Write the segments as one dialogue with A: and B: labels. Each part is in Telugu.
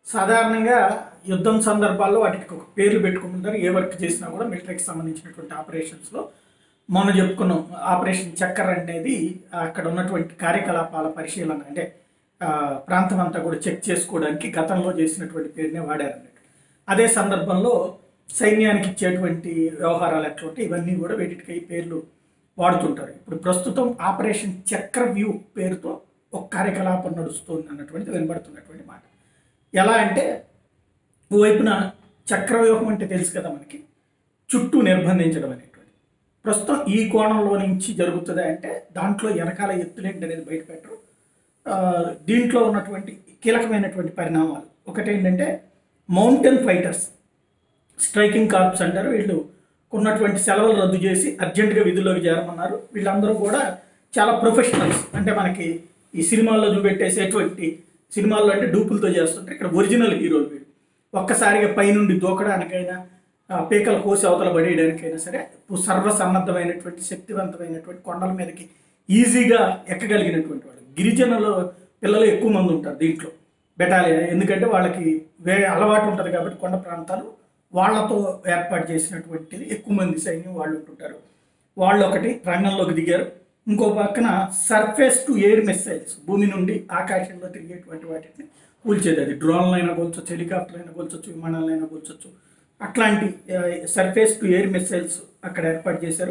A: సాధారణంగా యుద్ధం సందర్భాల్లో వాటికి ఒక పేర్లు పెట్టుకుంటారు ఏ వర్క్ చేసినా కూడా మిలిటరీకి సంబంధించినటువంటి ఆపరేషన్స్లో మొన్న చెప్పుకున్నాం ఆపరేషన్ చక్కర్ అనేది అక్కడ ఉన్నటువంటి కార్యకలాపాల పరిశీలన అంటే ఆ, ప్రాంతం అంతా కూడా చెక్ చేసుకోవడానికి గతంలో చేసినటువంటి పేరునే వాడారన్నట్టు అదే సందర్భంలో సైన్యానికి ఇచ్చేటువంటి వ్యవహారాలు ఎట్లా ఉంటాయి ఇవన్నీ కూడా వీటికి పేర్లు వాడుతుంటారు ఇప్పుడు ప్రస్తుతం ఆపరేషన్ చక్ర వ్యూ పేరుతో ఒక కార్యకలాపం నడుస్తుంది అన్నటువంటిది వినబడుతున్నటువంటి మాట ఎలా అంటే ఓవైపున చక్రవ్యూహం అంటే తెలుసు కదా మనకి చుట్టూ నిర్బంధించడం అనేటువంటి ప్రస్తుతం ఈ కోణంలో నుంచి జరుగుతుంది అంటే దాంట్లో వెనకాల ఎత్తులేంటి అనేది బయటపెట్టరు ఆ, దీంట్లో ఉన్నటువంటి కీలకమైనటువంటి పరిణామాలు ఒకటి ఏంటంటే మౌంటైన్ ఫైటర్స్ స్ట్రైకింగ్ కార్ప్స్ అంటారు వీళ్ళు ఉన్నటువంటి సెలవులు రద్దు చేసి అర్జెంటుగా విధుల్లోకి చేరమన్నారు వీళ్ళందరూ కూడా చాలా ప్రొఫెషనల్స్ అంటే మనకి ఈ సినిమాల్లో చూపెట్టేసేటువంటి సినిమాల్లో అంటే డూపులతో చేస్తుంటారు ఇక్కడ ఒరిజినల్ హీరోలు వీళ్ళు ఒక్కసారిగా పైనుండి దూకడానికైనా ఆ, పీకల కోసి అవతల పడేయడానికైనా సరే సర్వసన్నద్ధమైనటువంటి శక్తివంతమైనటువంటి కొండల మీదకి ఈజీగా ఎక్కగలిగినటువంటి వాళ్ళు గిరిజనుల పిల్లలు ఎక్కువ మంది ఉంటారు దీంట్లో బెటాలియన్ ఎందుకంటే వాళ్ళకి వే అలవాటు ఉంటుంది కాబట్టి కొండ ప్రాంతాలు వాళ్ళతో ఏర్పాటు చేసినటువంటిది ఎక్కువ మంది సైన్యం వాళ్ళు ఉంటుంటారు వాళ్ళు ఒకటి రంగంలోకి దిగారు ఇంకో పక్కన సర్ఫేస్ టు ఎయిర్ మిసైల్స్ భూమి నుండి ఆకాశంలో తిరిగేటువంటి వాటిని కూల్చేది అది డ్రోన్లైనా కూల్చొచ్చు హెలికాప్టర్ అయినా కూల్చొచ్చు విమానాలైనా కూల్చొచ్చు అట్లాంటి సర్ఫేస్ టు ఎయిర్ మిసైల్స్ అక్కడ ఏర్పాటు చేశారు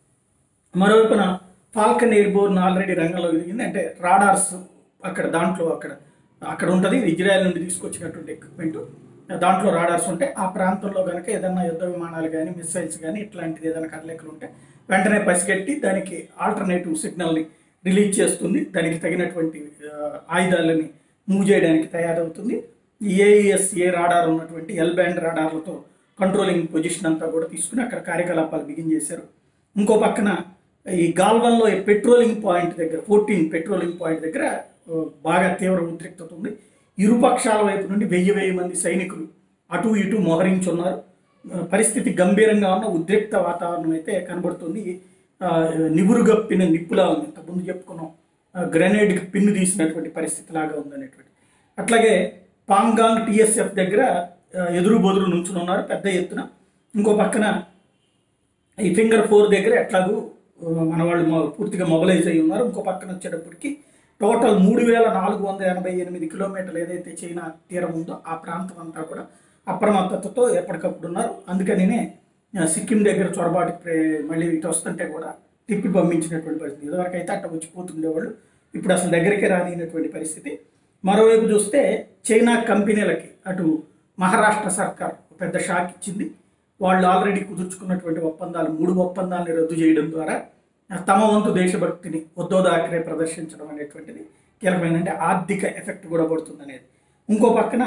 A: మరోవైపున ఫాల్కన్ ఎయిర్బోర్న్ ఆల్రెడీ రంగంలోకి దిగింది అంటే రాడార్స్ అక్కడ దాంట్లో అక్కడ అక్కడ ఉంటుంది ఇజ్రాయెల్ నుండి తీసుకొచ్చినటువంటి ఎక్విప్మెంట్ దాంట్లో రాడార్స్ ఉంటాయి ఆ ప్రాంతంలో కనుక ఏదైనా యుద్ధ విమానాలు కానీ మిసైల్స్ కానీ ఇట్లాంటిది ఏదైనా కదలికలు ఉంటే వెంటనే పసిగట్టి దానికి ఆల్టర్నేటివ్ సిగ్నల్ని రిలీజ్ చేస్తుంది దానికి తగినటువంటి ఆ, ఆయుధాలని మూవ్ చేయడానికి తయారవుతుంది ఏఈఎస్ ఏ రాడార్ ఉన్నటువంటి ఎల్ బ్యాండ్ రాడార్లతో కంట్రోలింగ్ పొజిషన్ అంతా కూడా తీసుకుని అక్కడ కార్యకలాపాలు బిగిన్ చేశారు ఇంకో పక్కన ఈ గాల్వన్లో ఈ పెట్రోలింగ్ పాయింట్ దగ్గర ఫోర్టీన్ పెట్రోలింగ్ పాయింట్ దగ్గర ఆ, బాగా తీవ్ర ఉద్రిక్తత ఉంది ఇరుపక్షాల వైపు నుండి వెయ్యి వెయ్యి మంది సైనికులు అటు ఇటు మోహరించి ఉన్నారు ఆ, పరిస్థితి గంభీరంగా ఉన్న ఉద్రిక్త వాతావరణం అయితే కనబడుతుంది ఆ, నివురుగప్పిన నిప్పులా ఉంది ఇంతకుముందు చెప్పుకున్నాం ఆ, గ్రెనేడ్కి పిన్ను తీసినటువంటి పరిస్థితి లాగా ఉందనేటువంటి అట్లాగే పాంగాంగ్ టిఎస్ఎఫ్ దగ్గర ఆ, ఎదురు బొదురు నుంచుని ఉన్నారు పెద్ద ఎత్తున ఇంకో పక్కన ఈ ఫింగర్ ఫోర్ దగ్గర ఎట్లాగూ ఆ, మన వాళ్ళు మొ- పూర్తిగా మొబలైజ్ అయి ఉన్నారు ఇంకో పక్కన వచ్చేటప్పటికి టోటల్ మూడు వేల నాలుగు వందల ఎనభై ఎనిమిది కిలోమీటర్లు ఏదైతే చైనా తీరం ఉందో ఆ ప్రాంతం అంతా కూడా అప్రమత్తతతో ఎప్పటికప్పుడు ఉన్నారు అందుకనినే ఆ, సిక్కిం దగ్గర చొరబాటు ప్రే- మళ్ళీ ఇటు వస్తుంటే కూడా తిప్పి పంపించినటువంటి పరిస్థితి ఇదివరకు అయితే అట్ట వచ్చిపోతుండేవాళ్ళు ఇప్పుడు అసలు దగ్గరికి రానినటువంటి పరిస్థితి మరోవైపు చూస్తే చైనా కంపెనీలకి అటు మహారాష్ట్ర సర్కార్ ఒక పెద్ద షాక్ ఇచ్చింది వాళ్ళు ఆల్రెడీ కుదుర్చుకున్నటువంటి ఒప్పందాలు మూడు ఒప్పందాలని రద్దు చేయడం ద్వారా తమ వంతు దేశభక్తిని ఉద్దోదాకరే ప్రదర్శించడం అనేటువంటిది కీలకమైన అంటే ఆర్థిక ఎఫెక్ట్ కూడా పడుతుంది అనేది ఇంకో పక్కన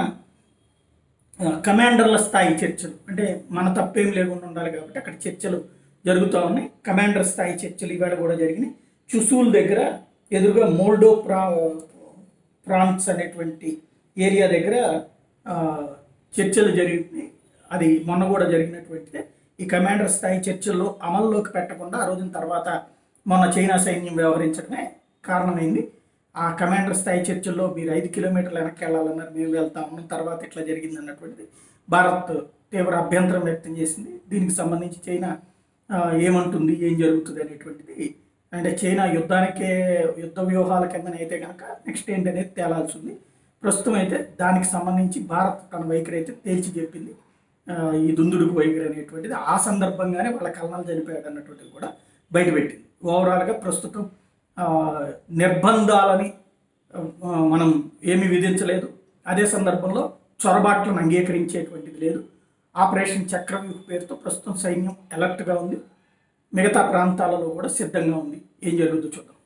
A: ఆ, కమాండర్ల స్థాయి చర్చలు అంటే మన తప్పేం లేకుండా ఉండాలి కాబట్టి అక్కడ చర్చలు జరుగుతూ ఉన్నాయి కమాండర్ స్థాయి చర్చలు ఇవాళ కూడా జరిగినాయి చుసూల్ దగ్గర ఎదురుగా మోల్డో ప్రా ప్రాంట్స్ అనేటువంటి ఏరియా దగ్గర ఆ, చర్చలు జరిగినాయి అది మొన్న కూడా జరిగినటువంటిదే ఈ కమాండర్ స్థాయి చర్చల్లో అమల్లోకి పెట్టకుండా ఆ రోజున తర్వాత మొన్న చైనా సైన్యం వ్యవహరించడమే కారణమైంది ఆ కమాండర్ స్థాయి చర్చల్లో మీరు ఐదు కిలోమీటర్లు వెనక్కి వెళ్ళాలన్నారు మేము వెళ్తా ఉన్నాం తర్వాత ఇట్లా జరిగింది అన్నటువంటిది భారత్ తీవ్ర అభ్యంతరం వ్యక్తం చేసింది దీనికి సంబంధించి చైనా ఆ, ఏమంటుంది ఏం జరుగుతుంది అనేటువంటిది అంటే చైనా యుద్ధానికే యుద్ధ వ్యూహాల కిందనైతే కనుక నెక్స్ట్ ఏంటనేది తేలాల్సి ఉంది ప్రస్తుతం అయితే దానికి సంబంధించి భారత్ తన వైఖరి అయితే తేల్చి చెప్పింది ఆ, ఈ దుందుడుకు వైఖరి అనేటువంటిది ఆ సందర్భంగానే వాళ్ళ కల్నాలు చనిపోయాడు అన్నటువంటిది కూడా బయటపెట్టింది ఓవరాల్గా ప్రస్తుతం ఆ, నిర్బంధాలని ఆ, మనం ఏమీ విధించలేదు అదే సందర్భంలో చొరబాట్లను అంగీకరించేటువంటిది లేదు ఆపరేషన్ చక్రవ్యూహ పేరుతో ప్రస్తుతం సైన్యం అలర్ట్గా ఉంది మిగతా ప్రాంతాలలో కూడా సిద్ధంగా ఉంది ఏం జరుగుతుందో చూద్దాం